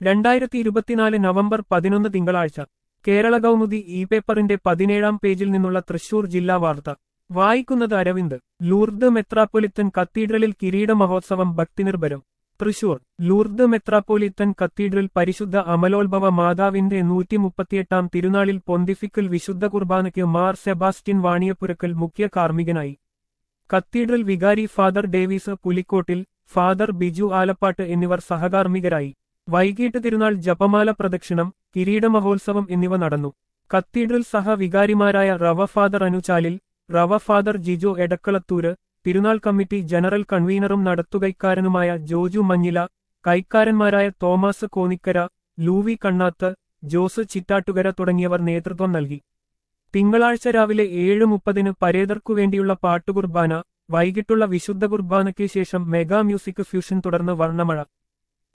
രണ്ടായിരത്തി ഇരുപത്തിനാല് നവംബർ പതിനൊന്ന് തിങ്കളാഴ്ച കേരള കൗമുദി ഇ പേപ്പറിന്റെ പതിനേഴാം പേജിൽ നിന്നുള്ള തൃശൂർ ജില്ലാ വാർത്ത വായിക്കുന്നത് അരവിന്ദ് ലൂർദ് മെത്രാപ്പൊലിത്തൻ കത്തീഡ്രലിൽ കിരീട മഹോത്സവം ഭക്തിനിർഭരം തൃശൂർ ലൂർദ് മെത്രാപ്പൊലിത്തൻ കത്തീഡ്രൽ പരിശുദ്ധ അമലോത്ഭവ മാതാവിന്റെ നൂറ്റിമുപ്പത്തിയെട്ടാം തിരുനാളിൽ പൊന്തിഫിക്കൽ വിശുദ്ധ കുർബാനയ്ക്ക് മാർ സെബാസ്റ്റ്യൻ വാണിയപ്പുരക്കൽ മുഖ്യ കാർമ്മികനായി കത്തീഡ്രൽ വികാരി ഫാദർ ഡേവിസ് പുലിക്കോട്ടിൽ ഫാദർ ബിജു ആലപ്പാട്ട് എന്നിവർ സഹകാർമ്മികരായി വൈകിട്ട് തിരുനാൾ ജപമാല പ്രദക്ഷിണം കിരീട മഹോത്സവം എന്നിവ നടന്നു കത്തീഡ്രൽ സഹവികാരിമാരായ റവ ഫാദർ അനുചാലിൽ റവ ഫാദർ ജിജോ എടക്കളത്തൂര് തിരുനാൾ കമ്മിറ്റി ജനറൽ കൺവീനറും നടത്തുകൈക്കാരനുമായ ജോജു മഞ്ഞില കൈക്കാരന്മാരായ തോമസ് കോനിക്കര ലൂവി കണ്ണാത്ത് ജോസ് ചിറ്റാട്ടുകര തുടങ്ങിയവർ നേതൃത്വം നൽകി തിങ്കളാഴ്ച രാവിലെ ഏഴ് മുപ്പതിന് പരേതർക്കു വേണ്ടിയുള്ള പാട്ടുകുർബാന വൈകിട്ടുള്ള വിശുദ്ധ കുർബാനയ്ക്ക് ശേഷം മെഗാ മ്യൂസിക് ഫ്യൂഷൻ തുടർന്ന് വർണ്ണമഴ